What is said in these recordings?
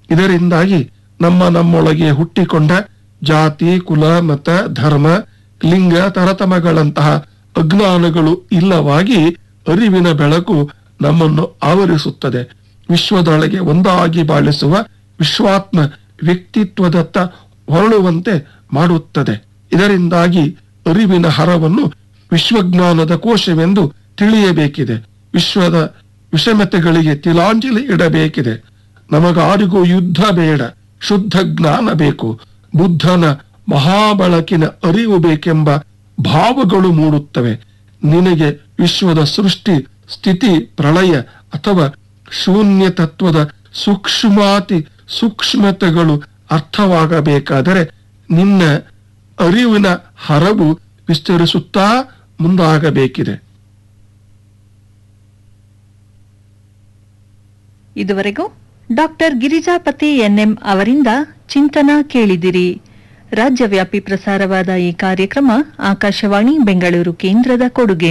ಇದರಿಂದಾಗಿ ನಮ್ಮ ನಮ್ಮೊಳಗೆ ಹುಟ್ಟಿಕೊಂಡ ಜಾತಿ ಕುಲ ಮತ ಧರ್ಮ ಲಿಂಗ ತರತಮಗಳಂತಹ ಅಜ್ಞಾನಗಳು ಇಲ್ಲವಾಗಿ ಅರಿವಿನ ಬೆಳಕು ನಮ್ಮನ್ನು ಆವರಿಸುತ್ತದೆ ವಿಶ್ವದೊಳಗೆ ಒಂದಾಗಿ ಬಾಳಿಸುವ ವಿಶ್ವಾತ್ಮ ವ್ಯಕ್ತಿತ್ವದತ್ತ ಹೊರಳುವಂತೆ ಮಾಡುತ್ತದೆ ಇದರಿಂದಾಗಿ ಅರಿವಿನ ಹರವನ್ನು ವಿಶ್ವಜ್ಞಾನದ ಕೋಶವೆಂದು ತಿಳಿಯಬೇಕಿದೆ ವಿಶ್ವದ ವಿಷಮತೆಗಳಿಗೆ ತಿಲಾಂಜಲಿ ಇಡಬೇಕಿದೆ ನಮಗಾರಿಗೂ ಯುದ್ಧ ಬೇಡ ಶುದ್ಧ ಜ್ಞಾನ ಬೇಕು ಬುದ್ಧನ ಮಹಾಬಳಕಿನ ಅರಿವು ಬೇಕೆಂಬ ಭಾವಗಳು ಮೂಡುತ್ತವೆ ನಿನಗೆ ವಿಶ್ವದ ಸೃಷ್ಟಿ ಸ್ಥಿತಿ ಪ್ರಳಯ ಅಥವಾ ಶೂನ್ಯ ತತ್ವದ ಸೂಕ್ಷ್ಮಾತಿ ಸೂಕ್ಷ್ಮತೆಗಳು ಅರ್ಥವಾಗಬೇಕಾದರೆ ನಿನ್ನ ಅರಿವಿನ ಹರವು ವಿಸ್ತರಿಸುತ್ತಾ ಮುಂದಾಗಬೇಕಿದೆ ಇದುವರೆಗೂ ಡಾಕ್ಟರ್ ಗಿರಿಜಾಪತಿ ಎನ್ಎಂ ಅವರಿಂದ ಚಿಂತನ ಕೇಳಿದಿರಿ ರಾಜ್ಯವ್ಯಾಪಿ ಪ್ರಸಾರವಾದ ಈ ಕಾರ್ಯಕ್ರಮ ಆಕಾಶವಾಣಿ ಬೆಂಗಳೂರು ಕೇಂದ್ರದ ಕೊಡುಗೆ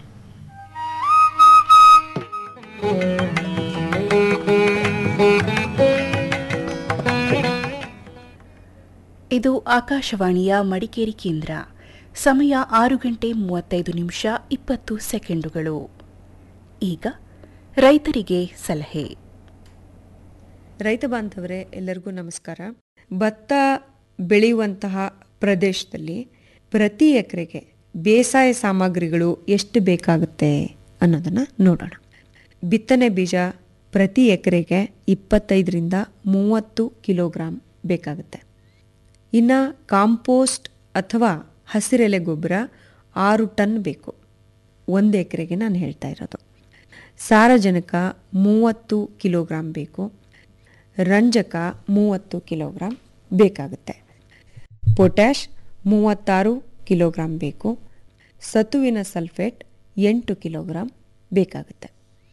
ಇದು ಆಕಾಶವಾಣಿಯ ಮಡಿಕೇರಿ ಕೇಂದ್ರ ಸಮಯ ಆರು ಗಂಟೆ ಮೂವತ್ತೈದು ನಿಮಿಷ ಇಪ್ಪತ್ತು ಸೆಕೆಂಡುಗಳು ಈಗ ರೈತರಿಗೆ ಸಲಹೆ ರೈತ ಬಾಂಧವರೇ ಎಲ್ಲರಿಗೂ ನಮಸ್ಕಾರ ಭತ್ತ ಬೆಳೆಯುವಂತಹ ಪ್ರದೇಶದಲ್ಲಿ ಪ್ರತಿ ಎಕರೆಗೆ ಬೇಸಾಯ ಸಾಮಗ್ರಿಗಳು ಎಷ್ಟು ಬೇಕಾಗುತ್ತೆ ಅನ್ನೋದನ್ನು ನೋಡೋಣ ಬಿತ್ತನೆ ಬೀಜ ಪ್ರತಿ ಎಕರೆಗೆ ಇಪ್ಪತ್ತೈದರಿಂದ ಮೂವತ್ತು ಕಿಲೋಗ್ರಾಂ ಬೇಕಾಗುತ್ತೆ ಇನ್ನು ಕಾಂಪೋಸ್ಟ್ ಅಥವಾ ಹಸಿರೆಲೆ ಗೊಬ್ಬರ ಆರು ಟನ್ ಬೇಕು ಒಂದು ಎಕರೆಗೆ ನಾನು ಹೇಳ್ತಾ ಇರೋದು ಸಾರಜನಕ ಮೂವತ್ತು ಕಿಲೋಗ್ರಾಂ ಬೇಕು ರಂಜಕ ಮೂವತ್ತು ಕಿಲೋಗ್ರಾಂ ಬೇಕಾಗುತ್ತೆ ಪೊಟ್ಯಾಷ್ ಮೂವತ್ತಾರು ಕಿಲೋಗ್ರಾಂ ಬೇಕು ಸತುವಿನ ಸಲ್ಫೇಟ್ ಎಂಟು ಕಿಲೋಗ್ರಾಂ ಬೇಕಾಗುತ್ತೆ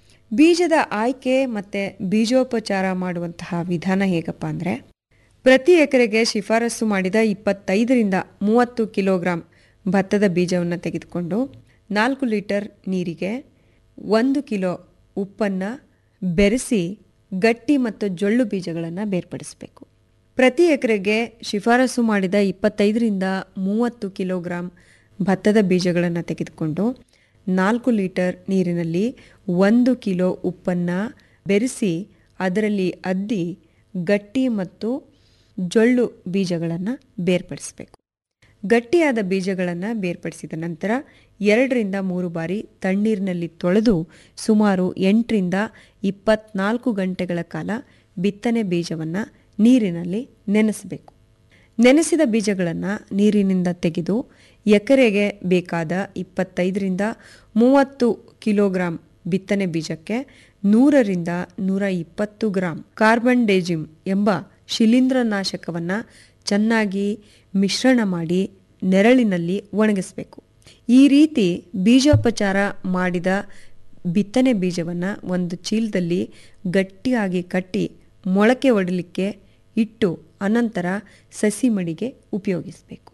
ಬೀಜದ ಆಯ್ಕೆ ಮತ್ತು ಬೀಜೋಪಚಾರ ಮಾಡುವಂತಹ ವಿಧಾನ ಹೇಗಪ್ಪ ಅಂದರೆ ಪ್ರತಿ ಎಕರೆಗೆ ಶಿಫಾರಸು ಮಾಡಿದ ಇಪ್ಪತ್ತೈದರಿಂದ ಮೂವತ್ತು ಕಿಲೋಗ್ರಾಂ ಭತ್ತದ ಬೀಜವನ್ನು ತೆಗೆದುಕೊಂಡು ನಾಲ್ಕು ಲೀಟರ್ ನೀರಿಗೆ ಒಂದು ಕಿಲೋ ಉಪ್ಪನ್ನು ಬೆರೆಸಿ ಗಟ್ಟಿ ಮತ್ತು ಜೊಳ್ಳು ಬೀಜಗಳನ್ನು ಬೇರ್ಪಡಿಸಬೇಕು ಪ್ರತಿ ಎಕರೆಗೆ ಶಿಫಾರಸು ಮಾಡಿದ ಇಪ್ಪತ್ತೈದರಿಂದ ಮೂವತ್ತು ಕಿಲೋಗ್ರಾಂ ಭತ್ತದ ಬೀಜಗಳನ್ನು ತೆಗೆದುಕೊಂಡು ನಾಲ್ಕು ಲೀಟರ್ ನೀರಿನಲ್ಲಿ ಒಂದು ಕಿಲೋ ಉಪ್ಪನ್ನು ಬೆರೆಸಿ ಅದರಲ್ಲಿ ಅದ್ದಿ ಗಟ್ಟಿ ಮತ್ತು ಜೊಳ್ಳು ಬೀಜಗಳನ್ನು ಬೇರ್ಪಡಿಸಬೇಕು ಗಟ್ಟಿಯಾದ ಬೀಜಗಳನ್ನು ಬೇರ್ಪಡಿಸಿದ ನಂತರ ಎರಡರಿಂದ ಮೂರು ಬಾರಿ ತಣ್ಣೀರಿನಲ್ಲಿ ತೊಳೆದು ಸುಮಾರು ಎಂಟರಿಂದ ಇಪ್ಪತ್ನಾಲ್ಕು ಗಂಟೆಗಳ ಕಾಲ ಬಿತ್ತನೆ ಬೀಜವನ್ನು ನೀರಿನಲ್ಲಿ ನೆನೆಸಬೇಕು ನೆನೆಸಿದ ಬೀಜಗಳನ್ನು ನೀರಿನಿಂದ ತೆಗೆದು ಎಕರೆಗೆ ಬೇಕಾದ ಇಪ್ಪತ್ತೈದರಿಂದ ಮೂವತ್ತು ಕಿಲೋಗ್ರಾಂ ಬಿತ್ತನೆ ಬೀಜಕ್ಕೆ ನೂರರಿಂದ ನೂರ ಇಪ್ಪತ್ತು ಗ್ರಾಂ ಕಾರ್ಬನ್ ಡೇಜಿಮ್ ಎಂಬ ಶಿಲೀಂಧ್ರನಾಶಕವನ್ನು ಚೆನ್ನಾಗಿ ಮಿಶ್ರಣ ಮಾಡಿ ನೆರಳಿನಲ್ಲಿ ಒಣಗಿಸಬೇಕು ಈ ರೀತಿ ಬೀಜೋಪಚಾರ ಮಾಡಿದ ಬಿತ್ತನೆ ಬೀಜವನ್ನು ಒಂದು ಚೀಲದಲ್ಲಿ ಗಟ್ಟಿಯಾಗಿ ಕಟ್ಟಿ ಮೊಳಕೆ ಒಡಲಿಕ್ಕೆ ಇಟ್ಟು ಅನಂತರ ಸಸಿ ಮಡಿಗೆ ಉಪಯೋಗಿಸಬೇಕು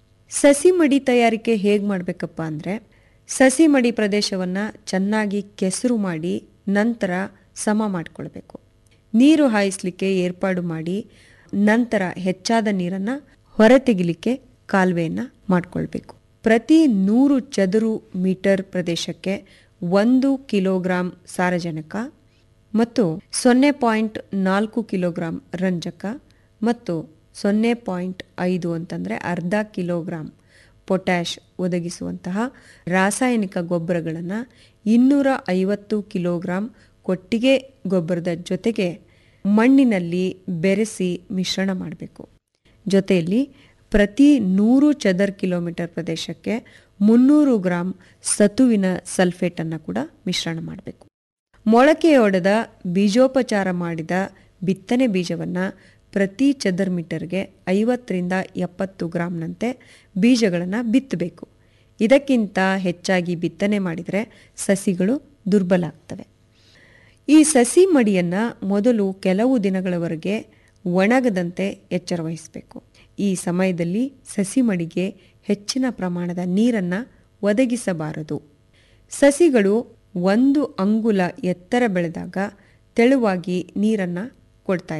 ಸಸಿ ಮಡಿ ತಯಾರಿಕೆ ಹೇಗೆ ಮಾಡಬೇಕಪ್ಪ ಅಂದರೆ ಸಸಿ ಮಡಿ ಪ್ರದೇಶವನ್ನು ಚೆನ್ನಾಗಿ ಕೆಸರು ಮಾಡಿ ನಂತರ ಸಮ ಮಾಡಿಕೊಳ್ಬೇಕು ನೀರು ಹಾಯಿಸಲಿಕ್ಕೆ ಏರ್ಪಾಡು ಮಾಡಿ ನಂತರ ಹೆಚ್ಚಾದ ನೀರನ್ನು ಹೊರತೆಗಿಲಿಕ್ಕೆ ಕಾಲುವೆಯನ್ನು ಮಾಡಿಕೊಳ್ಬೇಕು ಪ್ರತಿ ನೂರು ಚದುರು ಮೀಟರ್ ಪ್ರದೇಶಕ್ಕೆ ಒಂದು ಕಿಲೋಗ್ರಾಂ ಸಾರಜನಕ ಮತ್ತು ಸೊನ್ನೆ ಪಾಯಿಂಟ್ ನಾಲ್ಕು ಕಿಲೋಗ್ರಾಂ ರಂಜಕ ಮತ್ತು ಸೊನ್ನೆ ಪಾಯಿಂಟ್ ಐದು ಅಂತಂದರೆ ಅರ್ಧ ಕಿಲೋಗ್ರಾಂ ಪೊಟ್ಯಾಷ್ ಒದಗಿಸುವಂತಹ ರಾಸಾಯನಿಕ ಗೊಬ್ಬರಗಳನ್ನು ಇನ್ನೂರ ಐವತ್ತು ಕಿಲೋಗ್ರಾಂ ಕೊಟ್ಟಿಗೆ ಗೊಬ್ಬರದ ಜೊತೆಗೆ ಮಣ್ಣಿನಲ್ಲಿ ಬೆರೆಸಿ ಮಿಶ್ರಣ ಮಾಡಬೇಕು ಜೊತೆಯಲ್ಲಿ ಪ್ರತಿ ನೂರು ಚದರ್ ಕಿಲೋಮೀಟರ್ ಪ್ರದೇಶಕ್ಕೆ ಮುನ್ನೂರು ಗ್ರಾಂ ಸತುವಿನ ಸಲ್ಫೇಟನ್ನು ಕೂಡ ಮಿಶ್ರಣ ಮಾಡಬೇಕು ಮೊಳಕೆಯೊಡೆದ ಬೀಜೋಪಚಾರ ಮಾಡಿದ ಬಿತ್ತನೆ ಬೀಜವನ್ನು ಪ್ರತಿ ಚದರ್ ಮೀಟರ್ಗೆ ಐವತ್ತರಿಂದ ಎಪ್ಪತ್ತು ಗ್ರಾಂನಂತೆ ಬೀಜಗಳನ್ನು ಬಿತ್ತಬೇಕು ಇದಕ್ಕಿಂತ ಹೆಚ್ಚಾಗಿ ಬಿತ್ತನೆ ಮಾಡಿದರೆ ಸಸಿಗಳು ದುರ್ಬಲ ಆಗ್ತವೆ ಈ ಸಸಿ ಮಡಿಯನ್ನು ಮೊದಲು ಕೆಲವು ದಿನಗಳವರೆಗೆ ಒಣಗದಂತೆ ಎಚ್ಚರ ವಹಿಸಬೇಕು ಈ ಸಮಯದಲ್ಲಿ ಸಸಿ ಮಡಿಗೆ ಹೆಚ್ಚಿನ ಪ್ರಮಾಣದ ನೀರನ್ನು ಒದಗಿಸಬಾರದು ಸಸಿಗಳು ಒಂದು ಅಂಗುಲ ಎತ್ತರ ಬೆಳೆದಾಗ ತೆಳುವಾಗಿ ನೀರನ್ನು ಕೊಡ್ತಾ